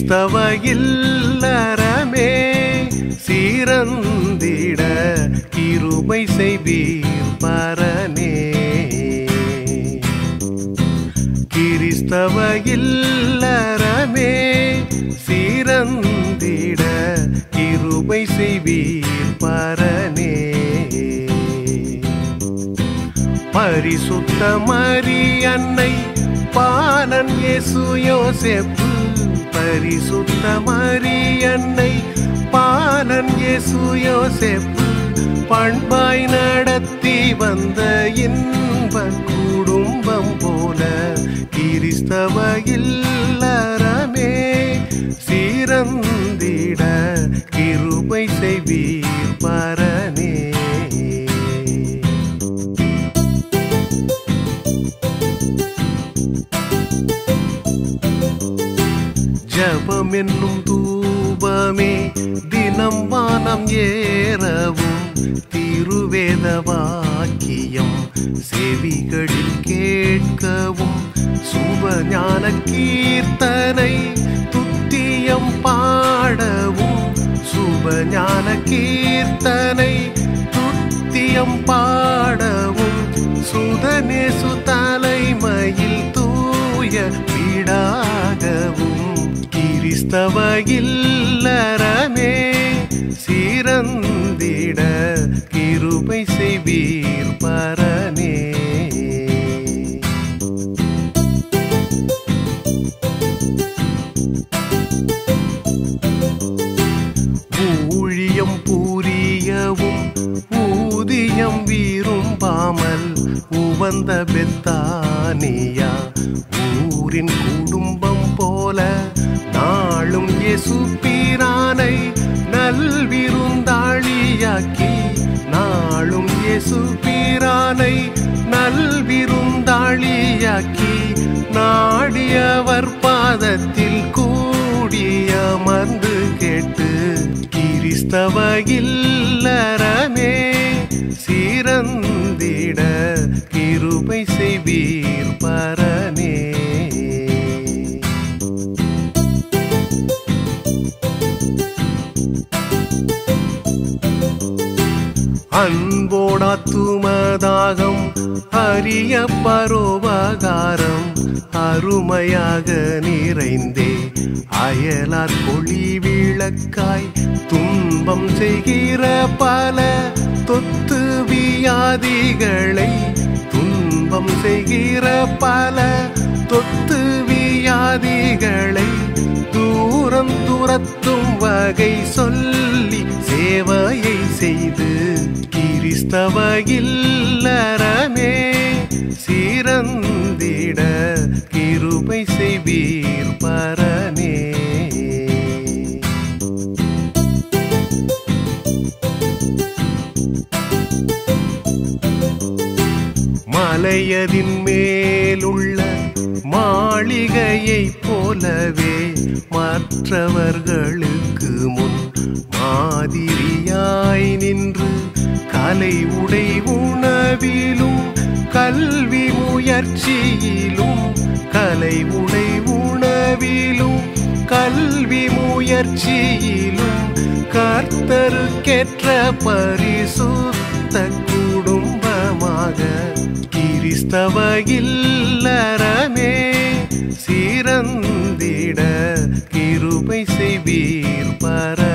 கிறிஸ்தவ இல்லறமே சீரந்திட கிருபை செய்வீர் பரனே கிறிஸ்தவ இல்லறமே சீரந்திட கிருபை செய்வீர் பரனே பரிசுத்த மரி அன்னை பாலன் இயேசு யோசேப்பு பரிசுத்த மரி அன்னை பாலன் இயேசு யோசேப்பு பண்பாய் நடத்தி வந்த இன்ப குடும்பம் போல கிறிஸ்தவ இல்லறமே சீரந்திட கிருபை செய்வீர் பரனே ஜபம் என்னும் தூபமே தினம் வானம் ஏறவும் திருவேத வாக்கியம் செவிகளில் கேட்கவும் சுப ஞான கீர்த்தனை துத்தியம் பாடவும் சுப ஞான கீர்த்தனை துத்தியம் பாடவும் சுதனேசு தலைமையில் தூய வீடாகவும் கிறிஸ்தவ இல்லறமே சீரந்திட கிருபை செய்வீர் பரனே ஊழியம் புரியவும் ஊதியம் விரும்பாமல் உவந்த பெத்தானியா ஊரின் குடும்பம் போல நாளும் இயேசு பீரானை நல்விருந்தாளியாக்கி நாளும் இயேசு பீரானை நல்விருந்தாளியாக்கி நாடியவர் பாதத்தில் கூடிய அமர்ந்து கேட்டு கிறிஸ்தவ இல்லறமே சீரந்திட கிருபை செய்வீர் பரனே அன்போடாத்துமதாகம் அரிய பரோபகாரம் அருமையாக நிறைந்தே அயலார் கொழி விளக்காய் துன்பம் செய்கிற பல தொத்து வியாதிகளை துன்பம் செய்கிற பல தொத்து வியாதிகளை தூரம் துரத்தும் வகை சொல்லி சேவையை செய்து கிறிஸ்தவ இல்லறமே சீரந்திட கிருபை செய்வீர் பரனே மலையதின் மேலுள்ள மாளிகையைப் போலவே மற்றவர்களுக்கு முன் மாதிரியாய் நின்று கலை உடை உணவிலும் கல்வி முயற்சியிலும் கலை உடை உணவிலும் கல்வி முயற்சியிலும் கர்த்தருக்கேற்ற பரிசுத்த குடும்பமாக கிறிஸ்தவ இல்லறமே சீரந்திட கிருபை செய்வீர் பர